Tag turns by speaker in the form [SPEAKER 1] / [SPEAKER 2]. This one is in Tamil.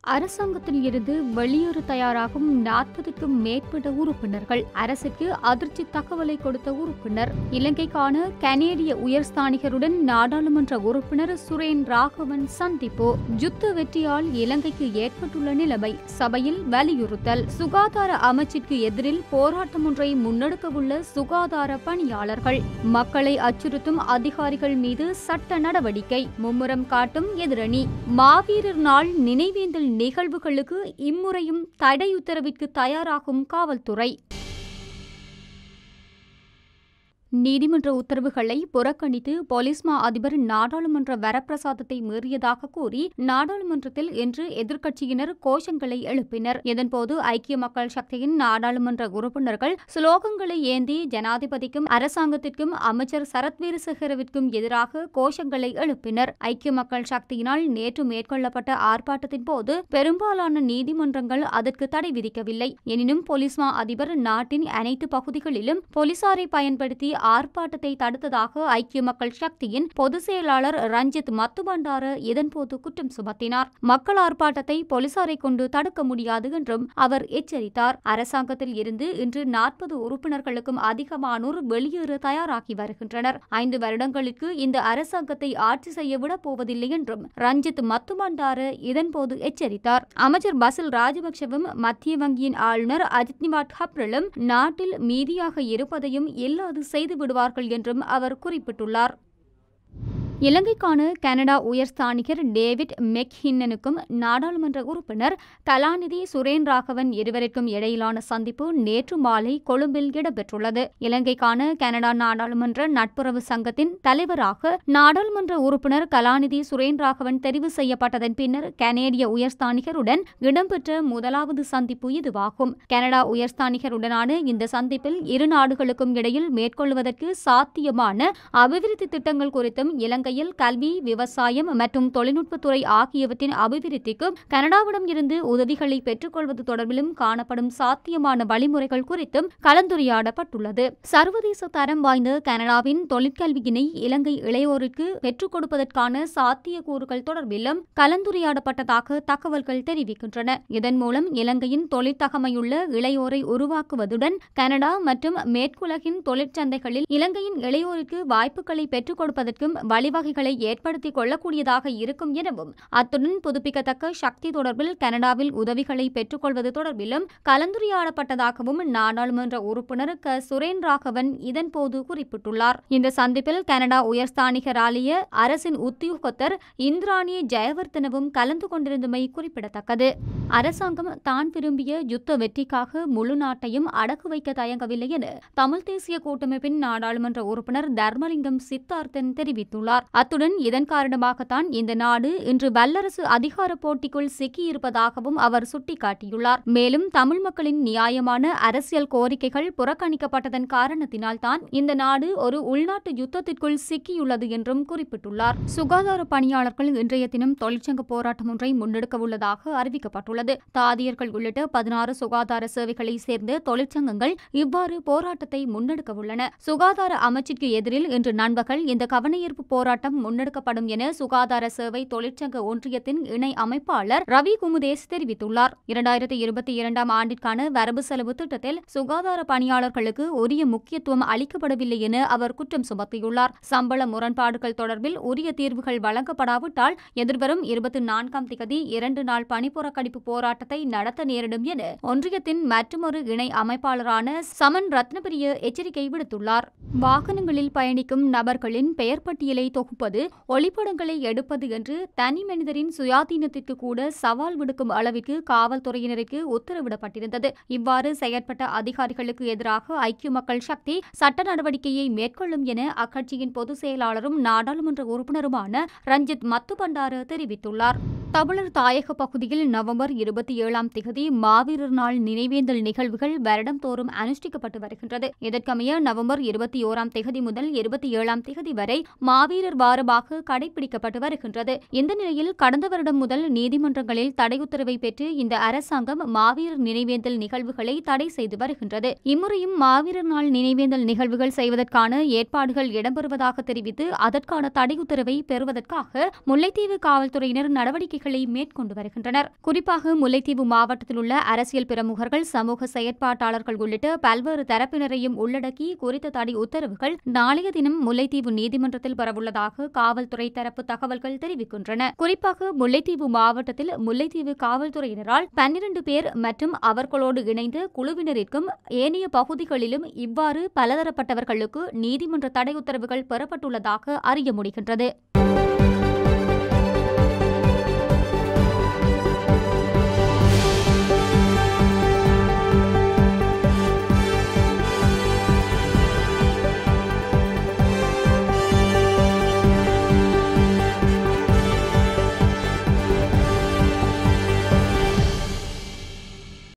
[SPEAKER 1] அரசாங்கத்தில் இருந்து வெளியேற தயாராகும் நாற்பதுக்கும் மேற்பட்ட உறுப்பினர்கள் அரசுக்கு அதிர்ச்சி தகவலை கொடுத்த உறுப்பினர் இலங்கைக்கான கனேடிய உயர்ஸ்தானிகருடன் நாடாளுமன்ற உறுப்பினர் சுரேன் ராகவன் சந்திப்பு யுத்த வெற்றியால் இலங்கைக்கு ஏற்பட்டுள்ள நிலைமை சபையில் வலியுறுத்தல் சுகாதார அமைச்சிற்கு எதிரில் போராட்டம் ஒன்றை முன்னெடுக்கவுள்ள சுகாதார பணியாளர்கள் மக்களை அச்சுறுத்தும் அதிகாரிகள் மீது சட்ட நடவடிக்கை மும்முரம் காட்டும் எதிரணி மாவீரர் நாள் நினைவேந்தல் நிகழ்வுகளுக்கு இம்முறையும் தடை உத்தரவிற்கு தயாராகும் காவல்துறை நீதிமன்ற உத்தரவுகளை புறக்கணித்து போலீஸ் மா அதிபர் நாடாளுமன்ற வரப்பிரசாதத்தை மீறியதாக கூறி நாடாளுமன்றத்தில் இன்று எதிர்க்கட்சியினர் கோஷங்களை எழுப்பினர் இதன்போது ஐக்கிய மக்கள் சக்தியின் நாடாளுமன்ற உறுப்பினர்கள் ஸ்லோகங்களை ஏந்தி ஜனாதிபதிக்கும் அரசாங்கத்திற்கும் அமைச்சர் சரத் வீரசேகரவிற்கும் எதிராக கோஷங்களை எழுப்பினர் ஐக்கிய மக்கள் சக்தியினால் நேற்று மேற்கொள்ளப்பட்ட ஆர்ப்பாட்டத்தின் போது பெரும்பாலான நீதிமன்றங்கள் அதற்கு தடை விதிக்கவில்லை எனினும் போலீஸ் மா அதிபர் நாட்டின் அனைத்து பகுதிகளிலும் போலீசாரை பயன்படுத்தி ஆர்ப்பாட்டத்தை தடுத்ததாக ஐக்கிய மக்கள் சக்தியின் பொதுச் செயலாளர் ரஞ்சித் மத்துபண்டார இதன்போது குற்றம் சுமத்தினார் மக்கள் ஆர்ப்பாட்டத்தை போலீசாரை கொண்டு தடுக்க முடியாது என்றும் அவர் எச்சரித்தார் அரசாங்கத்தில் இருந்து இன்று நாற்பது உறுப்பினர்களுக்கும் அதிகமானோர் வெளியேற தயாராகி வருகின்றனர் ஐந்து வருடங்களுக்கு இந்த அரசாங்கத்தை ஆட்சி செய்ய விடப் போவதில்லை என்றும் ரஞ்சித் மத்துபண்டார இதன்போது எச்சரித்தார் அமைச்சர் பசில் ராஜபக்சவும் மத்திய வங்கியின் ஆளுநர் அஜித் நிவாட் ஹப்ரலும் நாட்டில் மீதியாக இருப்பதையும் இல்லாது செய்து விடுவார்கள் என்றும் அவர் குறிப்பிட்டுள்ளார் இலங்கைக்கான கனடா உயர்ஸ்தானிகர் டேவிட் மெக்ஹின்னனுக்கும் நாடாளுமன்ற உறுப்பினர் கலாநிதி சுரேன் ராகவன் இருவருக்கும் இடையிலான சந்திப்பு நேற்று மாலை கொழும்பில் இடம்பெற்றுள்ளது இலங்கைக்கான கனடா நாடாளுமன்ற நட்புறவு சங்கத்தின் தலைவராக நாடாளுமன்ற உறுப்பினர் கலாநிதி சுரேன் ராகவன் தெரிவு செய்யப்பட்டதன் பின்னர் கனேடிய உயர்ஸ்தானிகருடன் இடம்பெற்ற முதலாவது சந்திப்பு இதுவாகும் கனடா உயர்ஸ்தானிகருடனான இந்த சந்திப்பில் இரு நாடுகளுக்கும் இடையில் மேற்கொள்வதற்கு சாத்தியமான அபிவிருத்தி திட்டங்கள் குறித்தும் இலங்கை இலங்கையில் கல்வி விவசாயம் மற்றும் தொழில்நுட்பத்துறை ஆகியவற்றின் அபிவிருத்திக்கு கனடாவிடம் இருந்து உதவிகளை பெற்றுக்கொள்வது தொடர்பிலும் காணப்படும் சாத்தியமான வழிமுறைகள் குறித்தும் கலந்துரையாடப்பட்டுள்ளது சர்வதேச தரம் வாய்ந்த கனடாவின் தொழிற்கல்வியினை இலங்கை இளையோருக்கு பெற்றுக் கொடுப்பதற்கான சாத்தியக்கூறுகள் தொடர்பிலும் கலந்துரையாடப்பட்டதாக தகவல்கள் தெரிவிக்கின்றன இதன் மூலம் இலங்கையின் தொழிற்தகமையுள்ள இளையோரை உருவாக்குவதுடன் கனடா மற்றும் மேற்குலகின் தொழிற்சந்தைகளில் இலங்கையின் இளையோருக்கு வாய்ப்புகளை பெற்றுக் கொடுப்பதற்கும் வழிவகை வகைகளை ஏற்படுத்திக் கொள்ளக்கூடியதாக இருக்கும் எனவும் அத்துடன் புதுப்பிக்கத்தக்க சக்தி தொடர்பில் கனடாவில் உதவிகளை பெற்றுக்கொள்வது தொடர்பிலும் கலந்துரையாடப்பட்டதாகவும் நாடாளுமன்ற உறுப்பினர் க சுரேன் ராகவன் இதன்போது குறிப்பிட்டுள்ளார் இந்த சந்திப்பில் கனடா உயர்ஸ்தானிகர் ஆலய அரசின் உத்தியோகத்தர் இந்திராணி ஜெயவர்தனவும் கலந்து கொண்டிருந்தமை குறிப்பிடத்தக்கது அரசாங்கம் தான் விரும்பிய யுத்த வெற்றிக்காக முழு நாட்டையும் அடக்கு வைக்க தயங்கவில்லை என தமிழ் தேசிய கூட்டமைப்பின் நாடாளுமன்ற உறுப்பினர் தர்மலிங்கம் சித்தார்த்தன் தெரிவித்துள்ளார் அத்துடன் இதன் காரணமாகத்தான் இந்த நாடு இன்று வல்லரசு அதிகார போட்டிக்குள் சிக்கியிருப்பதாகவும் அவர் சுட்டிக்காட்டியுள்ளார் மேலும் தமிழ் மக்களின் நியாயமான அரசியல் கோரிக்கைகள் புறக்கணிக்கப்பட்டதன் காரணத்தினால் தான் இந்த நாடு ஒரு உள்நாட்டு யுத்தத்திற்குள் சிக்கியுள்ளது என்றும் குறிப்பிட்டுள்ளார் சுகாதார பணியாளர்கள் இன்றைய தினம் தொழிற்சங்க போராட்டம் ஒன்றை முன்னெடுக்க உள்ளதாக அறிவிக்கப்பட்டுள்ளது தாதியர்கள் உள்ளிட்ட பதினாறு சுகாதார சேவைகளை சேர்ந்த தொழிற்சங்கங்கள் இவ்வாறு போராட்டத்தை முன்னெடுக்க உள்ளன சுகாதார அமைச்சிற்கு எதிரில் இன்று நண்பகல் இந்த கவனஈர்ப்பு போராட்டம் முன்னெடுக்கப்படும் என சுகாதார சேவை தொழிற்சங்க ஒன்றியத்தின் இணை அமைப்பாளர் ரவி குமுதேஷ் தெரிவித்துள்ளார் இரண்டாயிரத்தி இருபத்தி இரண்டாம் ஆண்டிற்கான வரவு செலவு திட்டத்தில் சுகாதார பணியாளர்களுக்கு உரிய முக்கியத்துவம் அளிக்கப்படவில்லை என அவர் குற்றம் சுமத்தியுள்ளார் சம்பள முரண்பாடுகள் தொடர்பில் உரிய தீர்வுகள் வழங்கப்படாவிட்டால் எதிர்வரும் இருபத்தி நான்காம் திகதி இரண்டு நாள் பணிப்புறக்கணிப்பு போராட்டத்தை நடத்த நேரிடும் என ஒன்றியத்தின் மற்றொரு இணை அமைப்பாளரான சமன் ரத்னபிரிய எச்சரிக்கை விடுத்துள்ளார் வாகனங்களில் பயணிக்கும் நபர்களின் பெயர் பட்டியலை தொகுப்பது ஒளிப்படங்களை எடுப்பது என்று தனி மனிதரின் சுயாதீனத்திற்கு கூட சவால் விடுக்கும் அளவிற்கு காவல்துறையினருக்கு உத்தரவிடப்பட்டிருந்தது இவ்வாறு செயற்பட்ட அதிகாரிகளுக்கு எதிராக ஐக்கிய மக்கள் சக்தி சட்ட நடவடிக்கையை மேற்கொள்ளும் என அக்கட்சியின் பொதுச் செயலாளரும் நாடாளுமன்ற உறுப்பினருமான ரஞ்சித் மத்துபண்டார தெரிவித்துள்ளார் தமிழர் தாயக பகுதியில் நவம்பர் இருபத்தி ஏழாம் திகதி மாவீரர் நாள் நினைவேந்தல் நிகழ்வுகள் வருடம்தோறும் அனுஷ்டிக்கப்பட்டு வருகின்றது இதற்கமைய நவம்பர் இருபத்தி ஓராம் திகதி முதல் இருபத்தி ஏழாம் திகதி வரை மாவீரர் மாவீரர் வாரமாக கடைபிடிக்கப்பட்டு வருகின்றது இந்த நிலையில் கடந்த வருடம் முதல் நீதிமன்றங்களில் தடை உத்தரவை பெற்று இந்த அரசாங்கம் மாவீரர் நினைவேந்தல் நிகழ்வுகளை தடை செய்து வருகின்றது இம்முறையும் மாவீரர் நாள் நினைவேந்தல் நிகழ்வுகள் செய்வதற்கான ஏற்பாடுகள் இடம்பெறுவதாக தெரிவித்து அதற்கான தடை உத்தரவை பெறுவதற்காக முல்லைத்தீவு காவல்துறையினர் நடவடிக்கைகளை மேற்கொண்டு வருகின்றனர் குறிப்பாக முல்லைத்தீவு மாவட்டத்தில் உள்ள அரசியல் பிரமுகர்கள் சமூக செயற்பாட்டாளர்கள் உள்ளிட்ட பல்வேறு தரப்பினரையும் உள்ளடக்கி குறித்த தடை உத்தரவுகள் நாளைய தினம் முல்லைத்தீவு நீதிமன்றத்தில் பெறவுள்ளதாக காவல்துறை தரப்பு தகவல்கள் தெரிவிக்கின்றன குறிப்பாக முல்லைத்தீவு மாவட்டத்தில் முல்லைத்தீவு காவல்துறையினரால் பன்னிரண்டு பேர் மற்றும் அவர்களோடு இணைந்து குழுவினரிற்கும் ஏனைய பகுதிகளிலும் இவ்வாறு பலதரப்பட்டவர்களுக்கு நீதிமன்ற தடை உத்தரவுகள் பெறப்பட்டுள்ளதாக அறிய முடிகின்றது